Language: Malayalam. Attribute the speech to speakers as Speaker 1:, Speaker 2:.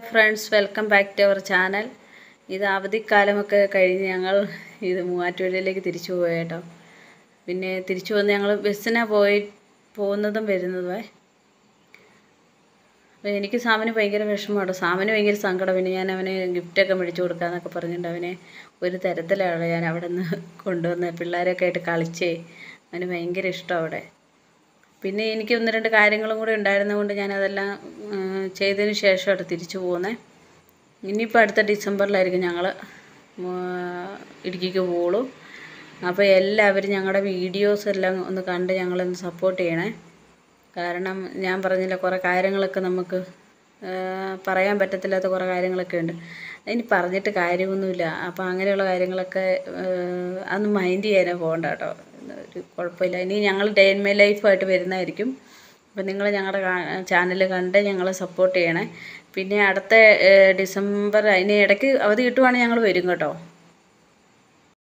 Speaker 1: friends welcome back to our channel ഇത് അവധിക്കാലമൊക്കെ കഴിഞ്ഞ് ഞങ്ങൾ ഇത് മൂവാറ്റുപുഴയിലേക്ക് തിരിച്ചു പോയി കേട്ടോ പിന്നെ തിരിച്ചു വന്ന് ഞങ്ങൾ ബസ്സിനാണ് പോയി പോകുന്നതും വരുന്നതുമേ അപ്പോൾ എനിക്ക് സാമിന് ഭയങ്കര വിഷമമാണ് സാമിന് ഭയങ്കര സങ്കടം പിന്നെ ഞാൻ അവന് ഗിഫ്റ്റൊക്കെ മേടിച്ചു കൊടുക്കാമെന്നൊക്കെ പറഞ്ഞിട്ട് അവനെ ഒരു തരത്തിലാണ് ഞാൻ അവിടെ നിന്ന് കൊണ്ടുവന്ന് പിള്ളേരൊക്കെ ആയിട്ട് കളിച്ചേ അവന് ഭയങ്കര ഇഷ്ടം അവിടെ പിന്നെ എനിക്ക് ഒന്ന് രണ്ട് കാര്യങ്ങളും കൂടെ ഉണ്ടായിരുന്നതുകൊണ്ട് ഞാനതെല്ലാം ഉം, ചെയ്തതിന് ശേഷമാണ് തിരിച്ചു പോകുന്നത് ഇനിയിപ്പോൾ അടുത്ത ഡിസംബറിലായിരിക്കും ഞങ്ങൾ ഇടുക്കിക്ക് പോകുള്ളൂ അപ്പോൾ എല്ലാവരും ഞങ്ങളുടെ വീഡിയോസ് എല്ലാം ഒന്ന് കണ്ട് ഞങ്ങളൊന്ന് സപ്പോർട്ട് ചെയ്യണേ കാരണം ഞാൻ പറഞ്ഞില്ല കുറേ കാര്യങ്ങളൊക്കെ നമുക്ക് ആ, പറയാൻ പറ്റത്തില്ലാത്ത കുറേ കാര്യങ്ങളൊക്കെ ഉണ്ട് ഇനി പറഞ്ഞിട്ട് കാര്യമൊന്നുമില്ല അപ്പോൾ അങ്ങനെയുള്ള കാര്യങ്ങളൊക്കെ ആ, അതൊന്നും മൈൻഡ് ചെയ്യാനേ പോകണ്ട കേട്ടോ ഒരു കുഴപ്പമില്ല ഇനി ഞങ്ങൾ ഡേ ഇൻ മൈ ലൈഫായിട്ട് വരുന്നതായിരിക്കും അപ്പോൾ നിങ്ങൾ ഞങ്ങളുടെ ചാനൽ കണ്ട് ഞങ്ങളെ സപ്പോർട്ട് ചെയ്യണേ പിന്നെ അടുത്ത ഏ, ഡിസംബർ അതിന് ഇടയ്ക്ക് അവധി കിട്ടുവാണെങ്കിൽ ഞങ്ങൾ വരും കേട്ടോ